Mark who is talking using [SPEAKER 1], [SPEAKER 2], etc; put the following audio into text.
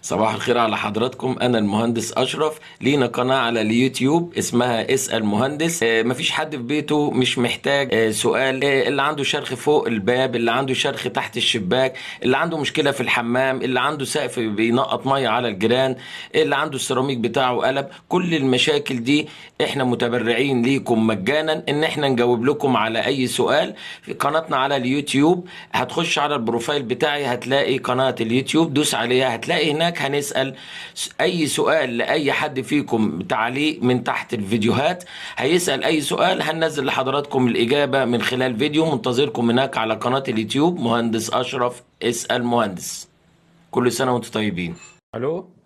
[SPEAKER 1] صباح الخير على حضراتكم انا المهندس اشرف لينا قناه على اليوتيوب اسمها اسال مهندس آه، مفيش حد في بيته مش محتاج آه، سؤال آه، اللي عنده شرخ فوق الباب اللي عنده شرخ تحت الشباك اللي عنده مشكله في الحمام اللي عنده سقف بينقط ميه على الجيران اللي عنده السيراميك بتاعه قلب كل المشاكل دي احنا متبرعين ليكم مجانا ان احنا نجاوب لكم على اي سؤال في قناتنا على اليوتيوب هتخش على البروفايل بتاعي هتلاقي قناه اليوتيوب دوس عليها هتلاقي هناك هنسال س- اي سؤال لاي حد فيكم تعليق من تحت الفيديوهات هيسال اي سؤال هننزل لحضراتكم الاجابه من خلال فيديو منتظركم هناك على قناه اليوتيوب مهندس اشرف اسال مهندس كل سنه وانتم طيبين الو